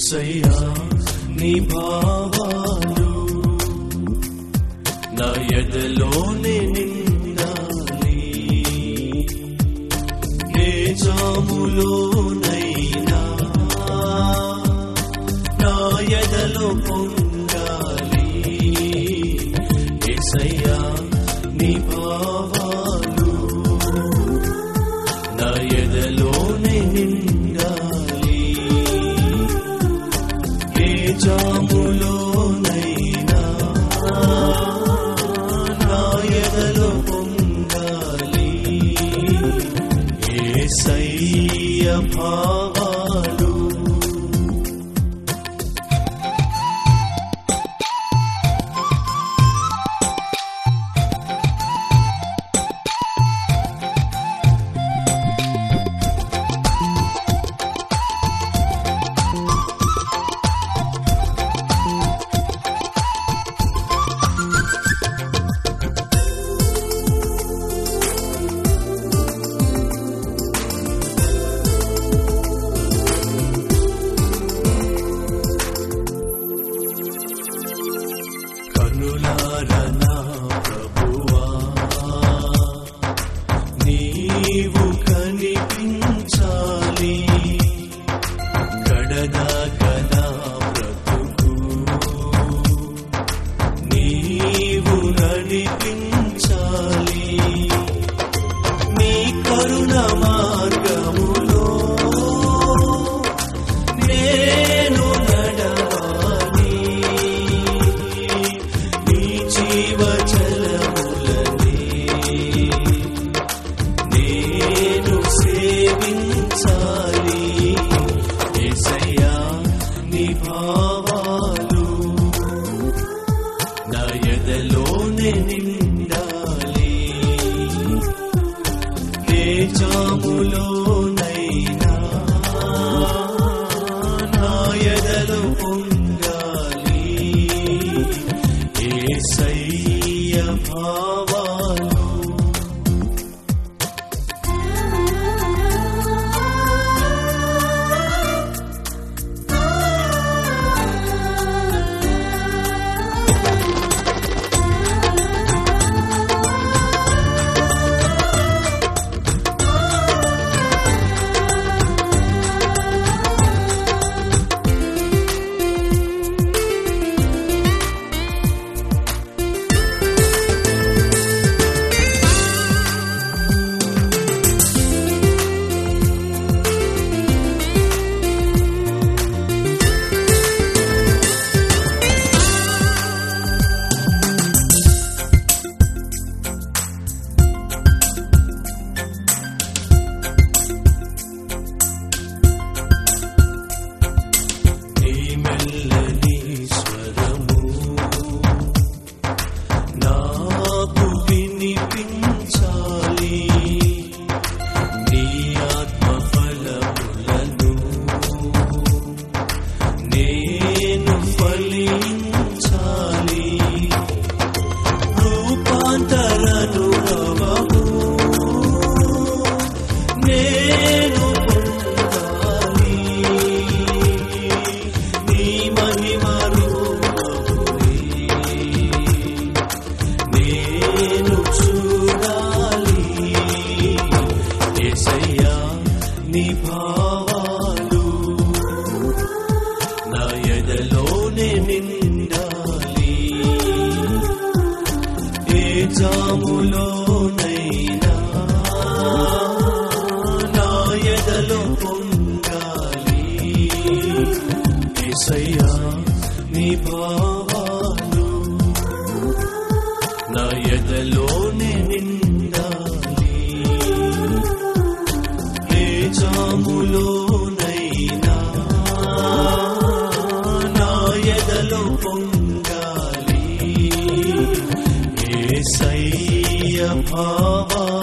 ఏసయ్యా నీ భావాలు నా ఎదలోనే నిండాలి నే జాములోనైనా నా ఎదలో పొందాలి ఏసయ్యా నీ భావాలు నా ఎదలోనే నిండాలి ఏ జాములోనైనా నా ఎదలో పొందాలి ఏసయ్య భావాలు కనులారనా ప్రభువా నీవు కనిపించాలి గడదాకనా బ్రతుకు నీవు నడిపించాలి నీ కరుణ మార్గములో నేను నడవాలి నీ జీవ జలములనే నేను సేవించాలి ఏసయ్యా నీ భావాలు నా ఎదలోనే నిండాలి ఏ జాములోనైనా నా ఎదలో పొంగాలి ఏసయ్య భావాలు నీ మెల్లని స్వరము నాకు వినిపించాలి నీ ఆత్మ ఫలములను నేను ఫలించాలి రూపాంతరను నవము నేను పొందాలి నీ మహిమ రూపమునే నేను చూడాలి యేసయ్యా నీ భావాలు నా ఎదలోనే నిండాలి ఏ జాములోనైనా నా ఎదలో పొంగాలి ఏసయ్యా నీ భావాలు నా ఎదలోనే నిండాలి ఏ జాములోనైనా నా ఎదలో పొంగాలి ఏసయ్య భావాలు